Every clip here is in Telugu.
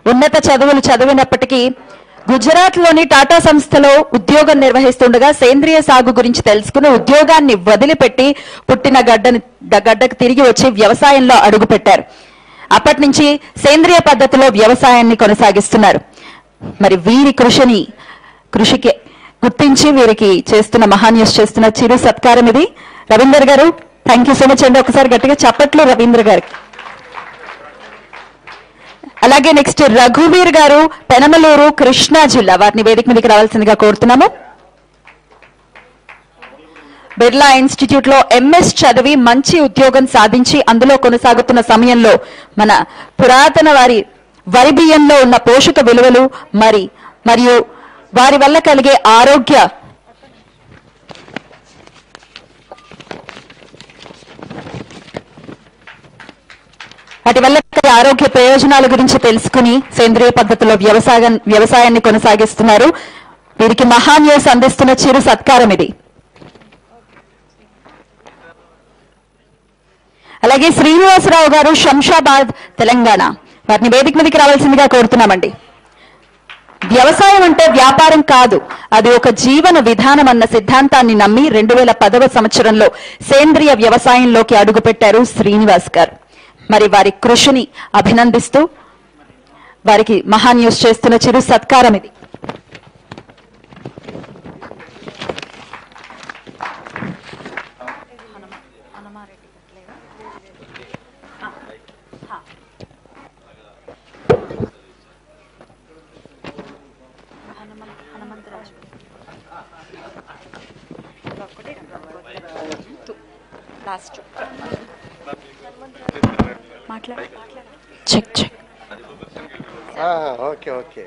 ఉన్నత చదువులు చదివినప్పటికీ గుజరాత్ లోని టాటా సంస్థలో ఉద్యోగం నిర్వహిస్తుండగా సేంద్రియ సాగు గురించి తెలుసుకుని ఉద్యోగాన్ని వదిలిపెట్టి పుట్టిన గడ్డని గడ్డకు తిరిగి వచ్చి వ్యవసాయంలో అడుగుపెట్టారు అప్పటి నుంచి సేంద్రియ పద్ధతిలో వ్యవసాయాన్ని కొనసాగిస్తున్నారు మరి వీరి కృషిని కృషికి గుర్తించి వీరికి చేస్తున్న మహాన్యూస్ చేస్తున్న చిరు సత్కారం ఇది రవీందర్ గారు థ్యాంక్ యూ సో మచ్ అండి ఒకసారి గట్టిగా చప్పట్లు రవీంద్ర గారికి అలాగే నెక్స్ట్ రఘువీర్ గారు పెనమలూరు కృష్ణా జిల్లా వారిని వేదిక మీదకి రావాల్సిందిగా కోరుతున్నాము బిర్లా ఇన్స్టిట్యూట్ లో ఎంఎస్ చదివి మంచి ఉద్యోగం సాధించి అందులో కొనసాగుతున్న సమయంలో మన పురాతన వారి వరి బియ్యంలో ఉన్న పోషక విలువలు మరి మరియు వారి వల్ల కలిగే ఆరోగ్య వాటి వల్ల కలిగే ఆరోగ్య ప్రయోజనాల గురించి తెలుసుకుని సేంద్రియ పద్ధతిలో వ్యవసాయం వ్యవసాయాన్ని కొనసాగిస్తున్నారు వీరికి మహాన్యూస్ అందిస్తున్న చిరు సత్కారం ఇది అలాగే శ్రీనివాసరావు గారు శంషాబాద్ తెలంగాణ వారిని వేదిక మీదకి రావాల్సిందిగా కోరుతున్నామండి వ్యవసాయం అంటే వ్యాపారం కాదు అది ఒక జీవన విధానం అన్న సిద్ధాంతాన్ని నమ్మి రెండు వేల పదవ సంవత్సరంలో సేంద్రియ వ్యవసాయంలోకి అడుగుపెట్టారు శ్రీనివాస్ గారు మరి వారి కృషిని అభినందిస్తూ వారికి మహాన్యూస్ చేస్తున్న చిరు సత్కారం ఇది చెక్ చెక్ ఓకే ఓకే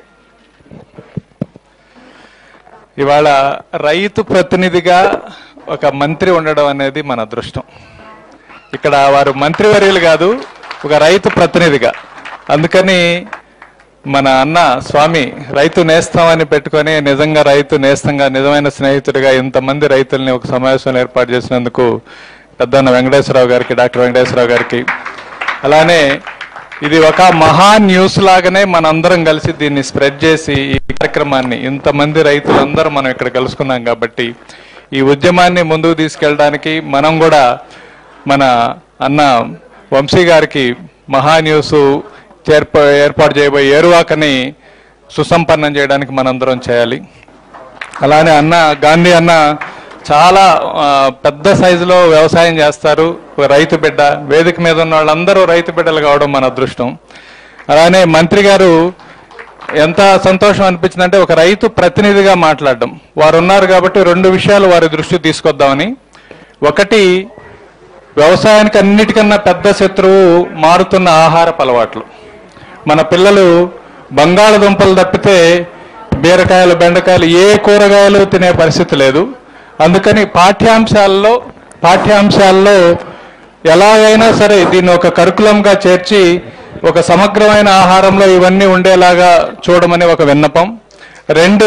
ఇవాళ రైతు ప్రతినిధిగా ఒక మంత్రి ఉండడం అనేది మన అదృష్టం ఇక్కడ వారు మంత్రివర్యులు కాదు ఒక రైతు ప్రతినిధిగా అందుకని మన అన్న స్వామి రైతు నేస్తం అని పెట్టుకొని నిజంగా రైతు నేస్తంగా నిజమైన స్నేహితుడిగా ఇంతమంది రైతుల్ని ఒక సమావేశంలో ఏర్పాటు చేసినందుకు పెద్దన్న వెంకటేశ్వరరావు గారికి డాక్టర్ వెంకటేశ్వరరావు గారికి అలానే ఇది ఒక మహా న్యూస్ లాగానే మనందరం కలిసి దీన్ని స్ప్రెడ్ చేసి ఈ కార్యక్రమాన్ని ఇంతమంది రైతులందరూ మనం ఇక్కడ కలుసుకున్నాం కాబట్టి ఈ ఉద్యమాన్ని ముందుకు తీసుకెళ్ళడానికి మనం కూడా మన అన్న వంశీ గారికి మహా న్యూస్ చేర్ప ఏర్పాటు చేయబోయే ఏరువాకని సుసంపన్నం చేయడానికి మనందరం చేయాలి అలానే అన్న గాంధీ అన్న చాలా ఆ, పెద్ద సైజులో వ్యవసాయం చేస్తారు ఒక రైతు బిడ్డ వేదిక మీద ఉన్న వాళ్ళందరూ రైతు బిడ్డలు కావడం మన అదృష్టం అలానే మంత్రి గారు ఎంత సంతోషం అనిపించిందంటే ఒక రైతు ప్రతినిధిగా మాట్లాడడం వారు ఉన్నారు కాబట్టి రెండు విషయాలు వారి దృష్టికి తీసుకొద్దామని ఒకటి వ్యవసాయానికి అన్నిటికన్నా పెద్ద శత్రువు మారుతున్న ఆహారపు అలవాట్లు మన పిల్లలు బంగాళదుంపలు తప్పితే బీరకాయలు బెండకాయలు ఏ కూరగాయలు తినే పరిస్థితి లేదు అందుకని పాఠ్యాంశాల్లో పాఠ్యాంశాల్లో ఎలాగైనా సరే దీన్ని ఒక కరికులంగా చేర్చి ఒక సమగ్రమైన ఆహారంలో ఇవన్నీ ఉండేలాగా చూడమని ఒక విన్నపం రెండు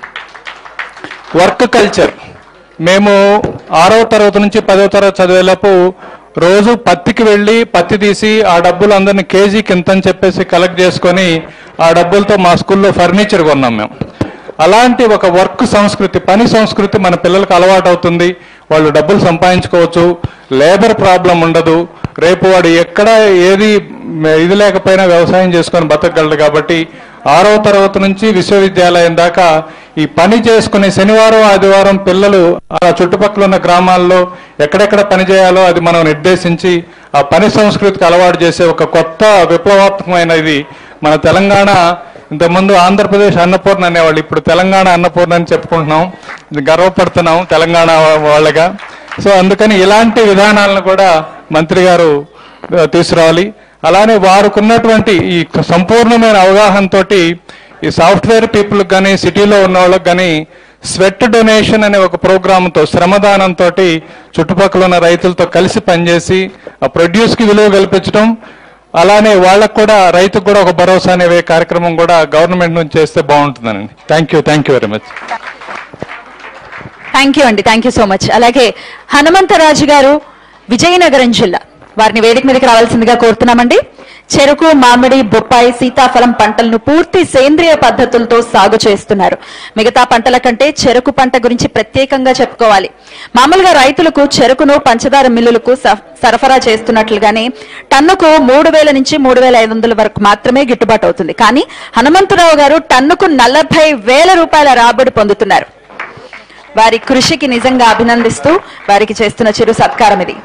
వర్క్ కల్చర్ మేము ఆరో తరగతి నుంచి పదో తరగతి చదివేలోపు రోజు పత్తికి వెళ్ళి పత్తి తీసి ఆ డబ్బులు అందరిని కేజీకి ఇంత అని చెప్పేసి కలెక్ట్ చేసుకొని ఆ డబ్బులతో మా స్కూల్లో ఫర్నిచర్ కొన్నాం మేము అలాంటి ఒక వర్క్ సంస్కృతి పని సంస్కృతి మన పిల్లలకు అలవాటు అవుతుంది వాళ్ళు డబ్బులు సంపాదించుకోవచ్చు లేబర్ ప్రాబ్లం ఉండదు రేపు వాడు ఎక్కడ ఏది ఇది లేకపోయినా వ్యవసాయం చేసుకొని బతకగలడు కాబట్టి ఆరవ తరగతి నుంచి విశ్వవిద్యాలయం దాకా ఈ పని చేసుకుని శనివారం ఆదివారం పిల్లలు ఆ చుట్టుపక్కల ఉన్న గ్రామాల్లో ఎక్కడెక్కడ పని చేయాలో అది మనం నిర్దేశించి ఆ పని సంస్కృతికి అలవాటు చేసే ఒక కొత్త విప్లవాత్మకమైన ఇది మన తెలంగాణ ఇంతకుముందు ఆంధ్రప్రదేశ్ అన్నపూర్ణ అనేవాళ్ళు ఇప్పుడు తెలంగాణ అన్నపూర్ణ అని చెప్పుకుంటున్నాం ఇది గర్వపడుతున్నాం తెలంగాణ వాళ్ళగా సో అందుకని ఇలాంటి విధానాలను కూడా మంత్రి గారు ఆ, తీసుకురావాలి అలానే వారికున్నటువంటి ఈ సంపూర్ణమైన అవగాహనతోటి ఈ సాఫ్ట్వేర్ పీపుల్కి కానీ సిటీలో ఉన్న వాళ్ళకి కానీ స్వెట్ డొనేషన్ అనే ఒక ప్రోగ్రామ్తో శ్రమదానంతో చుట్టుపక్కల ఉన్న రైతులతో కలిసి పనిచేసి ఆ ప్రొడ్యూస్కి విలువ కల్పించడం అలానే వాళ్ళకు కూడా రైతుకు కూడా ఒక భరోసా అనే కార్యక్రమం కూడా గవర్నమెంట్ నుంచి చేస్తే బాగుంటుందండి thank you thank you very much thank you అండి థ్యాంక్ యూ సో మచ్ అలాగే హనుమంతరాజు గారు విజయనగరం జిల్లా వారిని వేదిక మీదకి రావాల్సిందిగా కోరుతున్నామండి చెరుకు మామిడి బొప్పాయి సీతాఫలం పంటలను పూర్తి సేంద్రియ పద్ధతులతో సాగు చేస్తున్నారు మిగతా పంటల కంటే చెరుకు పంట గురించి ప్రత్యేకంగా చెప్పుకోవాలి మామూలుగా రైతులకు చెరుకును పంచదార మిల్లులకు స- సరఫరా చేస్తున్నట్లుగానే టన్నుకు మూడు వేల నుంచి మూడు వేల ఐదు వందల వరకు మాత్రమే గిట్టుబాటు అవుతుంది కానీ హనుమంతరావు గారు టన్నుకు నలభై వేల రూపాయల రాబడి పొందుతున్నారు వారి కృషికి నిజంగా అభినందిస్తూ వారికి చేస్తున్న చిరు సత్కారం ఇది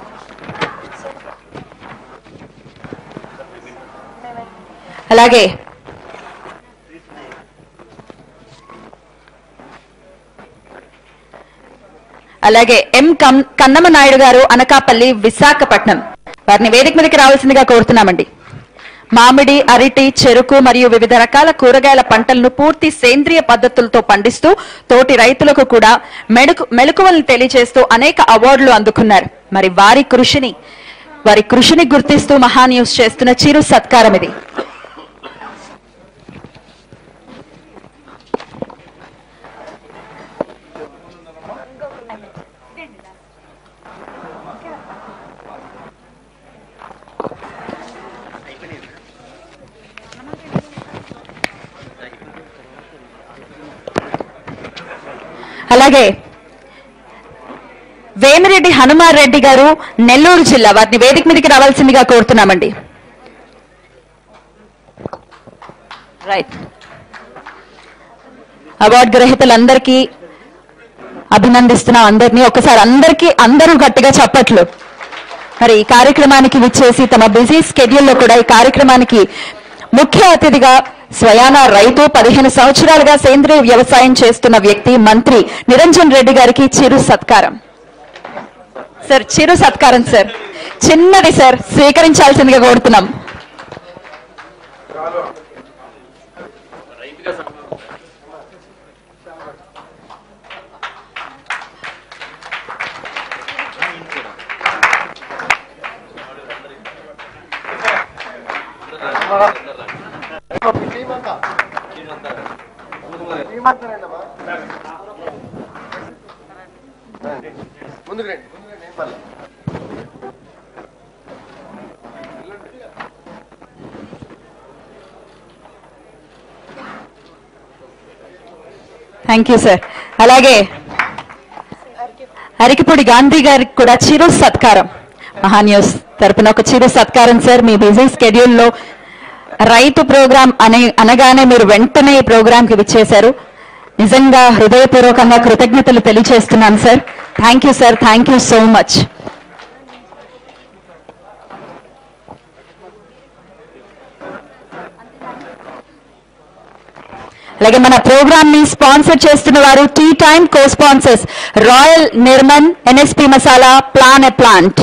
అలాగే అలాగే ఎం కం- కన్నమ నాయుడు గారు అనకాపల్లి విశాఖపట్నం వారిని వేదిక మీదకి రావాల్సిందిగా కోరుతున్నామండి మామిడి అరటి చెరుకు మరియు వివిధ రకాల కూరగాయల పంటలను పూర్తి సేంద్రియ పద్ధతులతో పండిస్తూ తోటి రైతులకు కూడా మెడుకు మెలకువలను తెలియజేస్తూ అనేక అవార్డులు అందుకున్నారు మరి వారి కృషిని వారి కృషిని గుర్తిస్తూ మహాన్యూస్ చేస్తున్న చిరు సత్కారం ఇది అలాగే వేమిరెడ్డి హనుమార్ రెడ్డి గారు నెల్లూరు జిల్లా వారిని వేదిక మీదకి రావాల్సిందిగా కోరుతున్నామండి రైట్ అవార్డు గ్రహీతలందరికీ అభినందిస్తున్నాం అందరినీ ఒకసారి అందరికీ అందరూ గట్టిగా చప్పట్లు మరి ఈ కార్యక్రమానికి విచ్చేసి తమ బిజీ స్కెడ్యూల్లో కూడా ఈ కార్యక్రమానికి ముఖ్య అతిథిగా స్వయాన రైతు పదిహేను సంవత్సరాలుగా సేంద్రియ వ్యవసాయం చేస్తున్న వ్యక్తి మంత్రి నిరంజన్ రెడ్డి గారికి చిరు సత్కారం సార్ చిరు సత్కారం సార్ చిన్నది సార్ స్వీకరించాల్సిందిగా కోరుతున్నాం ముందుకు రండి ముందుకు రండి ఏం పర్లేదు థ్యాంక్ యూ సార్ అలాగే అరికిపూడి గాంధీ గారికి కూడా చిరు సత్కారం మహాన్యూస్ తరపున ఒక చిరు సత్కారం సార్ మీ బిజీ స్కెడ్యూల్లో రైతు ప్రోగ్రాం అనే అనగానే మీరు వెంటనే ఈ ప్రోగ్రామ్ కి విచ్చేశారు నిజంగా హృదయపూర్వకంగా కృతజ్ఞతలు తెలియజేస్తున్నాను sir thank you sir thank you so much అలాగే మన ప్రోగ్రామ్ ని స్పాన్సర్ చేస్తున్న వారు tea time co sponsors royal Nirman NSP masala plan a plant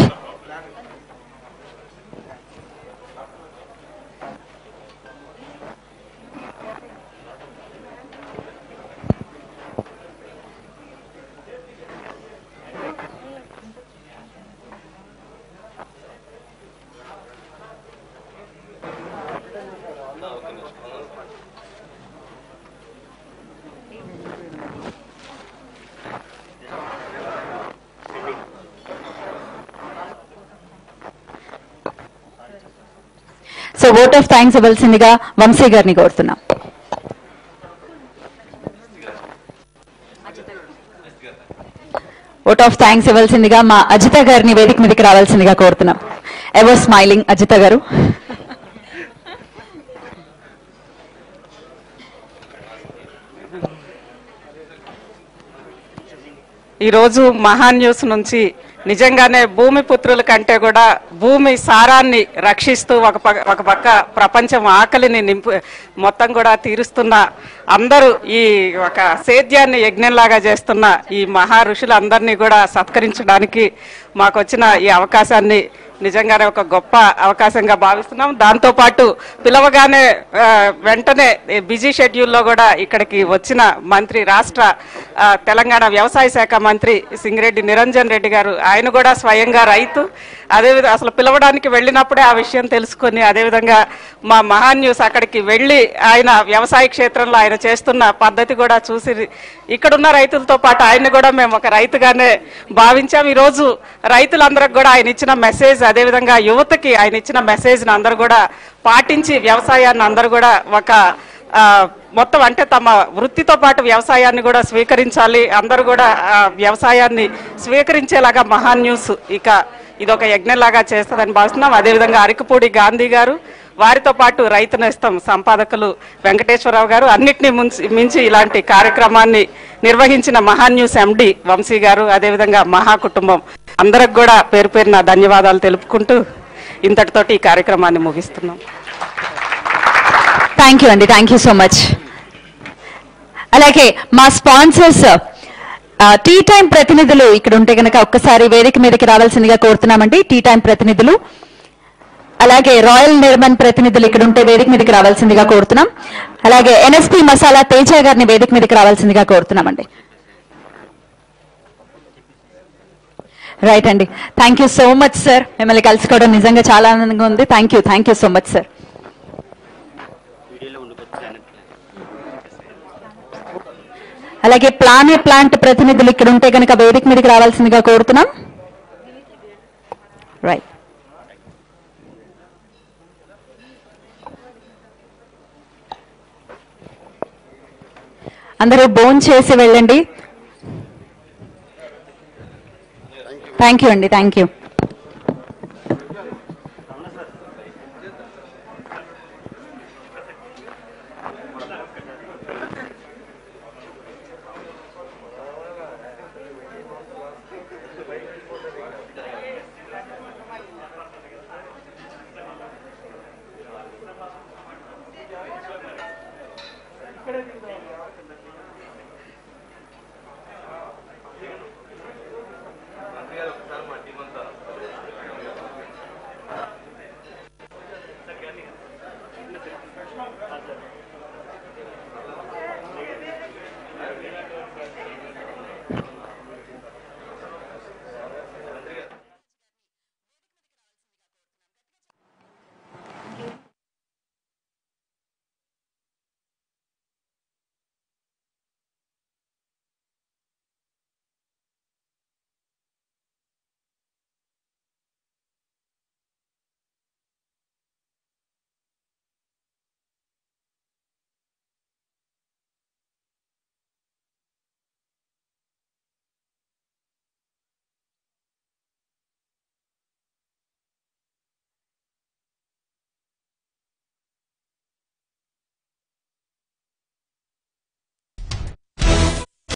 so vote of thanks ఇవ్వాల్సిందిగా వంశీ గారిని కోరుతున్నాం ఓట్ ఆఫ్ థ్యాంక్స్ ఇవ్వాల్సిందిగా మా అజిత గారిని వేదిక మీదకి రావాల్సిందిగా కోరుతున్నాం ఎవర్ స్మైలింగ్ అజిత గారు ఈరోజు మహాన్ న్యూస్ నుంచి నిజంగానే భూమి పుత్రుల కంటే కూడా భూమి సారాన్ని రక్షిస్తూ ఒక పక్క ఒక పక్క ప్రపంచం ఆకలిని నింపు మొత్తం కూడా తీరుస్తున్న అందరూ ఈ ఒక సేద్యాన్ని యజ్ఞంలాగా చేస్తున్న ఈ మహా ఋషులందరినీ కూడా సత్కరించడానికి మాకు వచ్చిన ఈ అవకాశాన్ని నిజంగానే ఒక గొప్ప అవకాశంగా భావిస్తున్నాం దాంతోపాటు పిలవగానే ఆ, వెంటనే బిజీ షెడ్యూల్లో కూడా ఇక్కడికి వచ్చిన మంత్రి రాష్ట్ర ఆ, తెలంగాణ వ్యవసాయ శాఖ మంత్రి సింగిరెడ్డి నిరంజన్ రెడ్డి గారు ఆయన కూడా స్వయంగా రైతు అదేవిధంగా అసలు పిలవడానికి వెళ్ళినప్పుడే ఆ విషయం తెలుసుకొని అదేవిధంగా మా మహాన్ న్యూస్ అక్కడికి వెళ్ళి ఆయన వ్యవసాయ క్షేత్రంలో ఆయన చేస్తున్న పద్ధతి కూడా చూసి ఇక్కడున్న రైతులతో పాటు ఆయన్ని కూడా మేము ఒక రైతుగానే భావించాం ఈరోజు రైతులందరికి కూడా ఆయన ఇచ్చిన మెసేజ్ అదేవిధంగా యువతకి ఆయన ఇచ్చిన మెసేజ్ని అందరూ కూడా పాటించి వ్యవసాయాన్ని అందరూ కూడా ఒక ఆ, మొత్తం అంటే తమ వృత్తితో పాటు వ్యవసాయాన్ని కూడా స్వీకరించాలి అందరూ కూడా ఆ, వ్యవసాయాన్ని స్వీకరించేలాగా మహాన్ న్యూస్ ఇక ఇదొక యజ్ఞంలాగా చేస్తుందని భావిస్తున్నాం అదేవిధంగా అరకపూడి గాంధీ గారు వారితో పాటు రైతు నేస్తం సంపాదకులు వెంకటేశ్వరరావు గారు అన్నిటినీ ముంచి మించి ఇలాంటి కార్యక్రమాన్ని నిర్వహించిన మహాన్ న్యూస్ ఎండి వంశీ గారు అదేవిధంగా మహా కుటుంబం అందరికి కూడా పేరు పేరున ధన్యవాదాలు తెలుపుకుంటూ ఇంతటితోటి ఈ కార్యక్రమాన్ని ముగిస్తున్నాం థ్యాంక్ యూ అండి థ్యాంక్ యూ సో మచ్ అలాగే మా స్పాన్సర్స్ టీ టైం ప్రతినిధులు ఇక్కడ ఉంటే గనక ఒక్కసారి వేదిక మీదకి రావాల్సిందిగా కోరుతున్నామండి టీ టైం ప్రతినిధులు అలాగే రాయల్ నిర్మన్ ప్రతినిధులు ఇక్కడ ఉంటే వేదిక మీదకి రావాల్సిందిగా కోరుతున్నాం అలాగే ఎన్ఎస్పి మసాలా తేజ గారిని వేదిక మీదకి రావాల్సిందిగా కోరుతున్నామండి రైట్ అండి thank you so much sir మిమ్మల్ని కలుసుకోవడం నిజంగా చాలా ఆనందంగా ఉంది thank you thank you so much sir అలాగే ప్లానే ప్లాంట్ ప్రతినిధులు ఇక్కడ ఉంటే కనుక వేదిక మీదకి రావాల్సిందిగా కోరుతున్నాం రైట్ అందరూ బోన్ చేసి వెళ్ళండి థ్యాంక్ యూ అండి థ్యాంక్ యూ